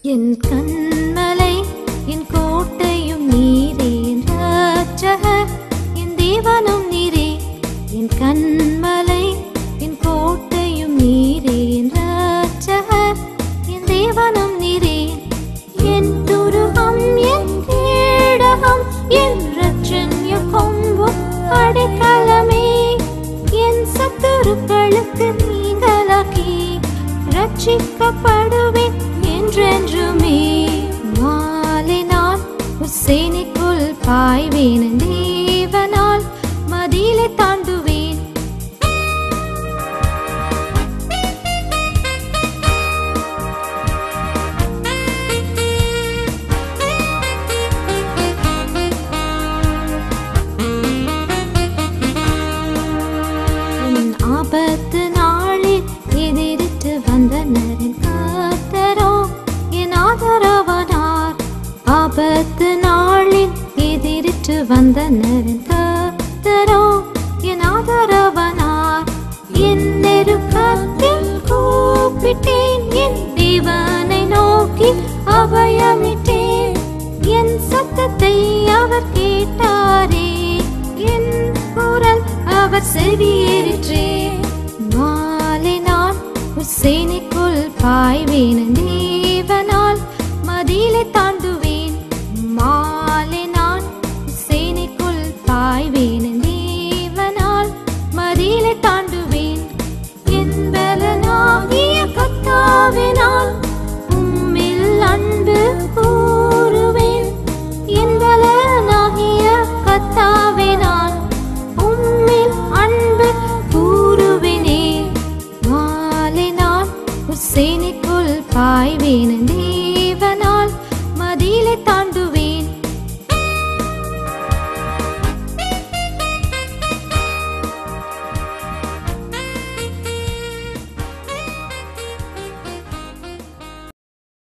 என் கண்மலை என் கோட்டையும் நீரே என் ரட்சகர் என் தேவனும் நீரே என் கண்மலை என் கோட்டையும் நீரே என் ரட்சகர் என் தேவனும் நீரே என் துருகம் என் கேடகம் என் ரட்சண்ய கொம்பும் அடைக்கலமே என் சத்துருக்களுக்கு நீங்களாக்கி ரட்சிக்கப்படுவேன் என்றென்றுமே மாலை நாள் உசேனிக்குள் பாய்வேன் தேவனால் மதிலை தாண்டுவேன் உன் ஆபத்து நாளில் எதிரிட்டு வந்தனரின் கத்தரோ என் ஆதரவனார் ஆபத்து நாளில் எதிரிட்டு வந்தனரின் கத்தரோ என் ஆதரவனார் என் நெருக்கத்தில் கூப்பிட்டேன்